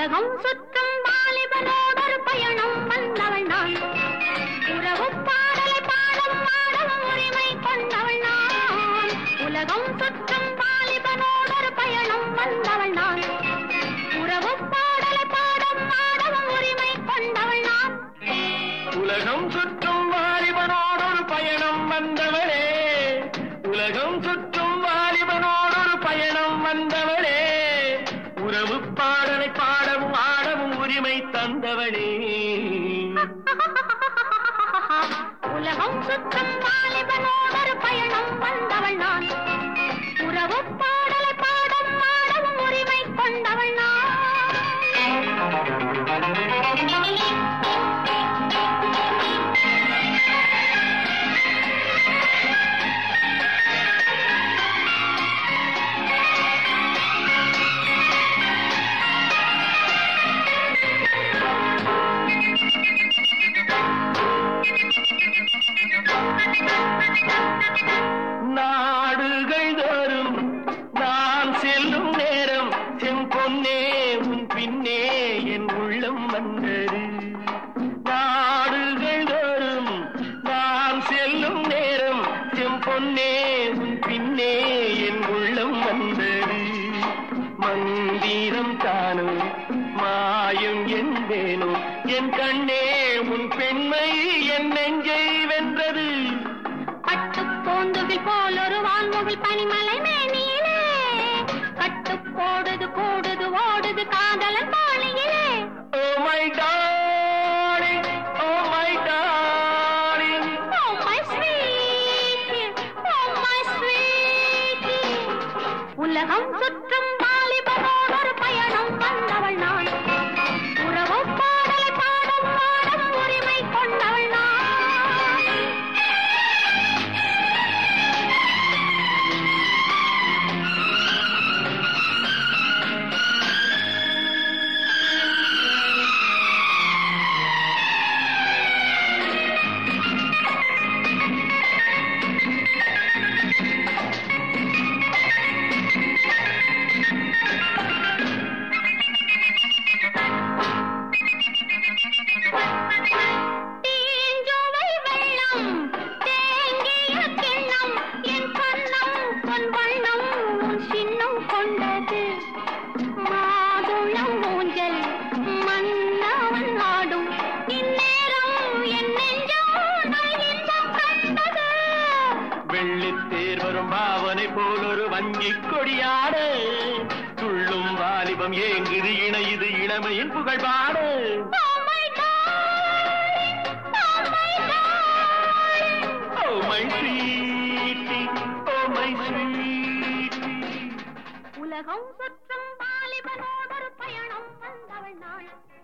உலகம் சுற்றும் வாலிபனோடொரு பயணம் வந்தவள் நான் உறவு பாடலை பாடும் பாடவும் உரிமை கொண்டவள் நான் உலகம் சுற்றும் வாலிபனோடொரு பயணம் வந்தவள் நான் உறவு பாடலை பாடும் பாடவும் உரிமை கொண்டவள் நான் உலகம் சுற்றும் வாலிபனோடொரு பயணம் வந்தவளே உலகம் சுற்றும் வாலிபனோடொரு பயணம் வந்தவளே உறவு பாடலை பாடவும் ஆடவும் உரிமை தந்தவளே உலகம் சுற்றும் வாலிபனோடொரு பயணம் வந்தவள் நான் உறவு பாடலை பாடும் பாடவும் உரிமை கொண்டவள் நாடுகள் தோறும் நான் செல்லும் நேரம் செம்பொன்னே உன் பின்னே என் உள்ளம் வந்தது நாடுகள் தோறும் நான் செல்லும் நேரம் செம்பொன்னே உன் பின்னே என் உள்ளம் வந்தது மந்திரம் தானும் மாயம் என்பேனோ என் கண்ணே உன் பெண்மை என் நெஞ்சை வென்றது பட்டு போந்துவில் போல் ஒரு வான்முகில் பனிமலை மேனியிலே கட்டு போடுது கூடுது ஓடுது காதலன் பாணியிலே Oh my darling, oh my darling. Oh my sweet, oh my sweet. உலகம் சுற்றும் வாலிபனோடொரு பயணம் வந்தவள் நான் உறவு பாடலை பாடும் பாடும் உரிமை கொண்டவள் நான் தீஞ்சுவை வெள்ளம் தேங்கிய கிண்ணம் என் கண்ணம் பொன் வண்ணம் உன் சின்னம் கொண்டது மாதுளம் ஊஞ்சல் மன்னவன் ஆடும் இந்நேரம் என் நெஞ்சம் நல் இன்பம் கண்டது வெள்ளித்தேர் வரும் பாவனை போல் ஒரு வங்கி கொடியாட துள்ளும் வாலிபம் ஏங்குது இணையுது இளமையின் புகழ் பாட Oh my darling, oh my darling. Oh my sweetie, oh my sweetie. உலகம் சுற்றும் வாலிபனோடொரு பயணம் வந்தவள் நாள்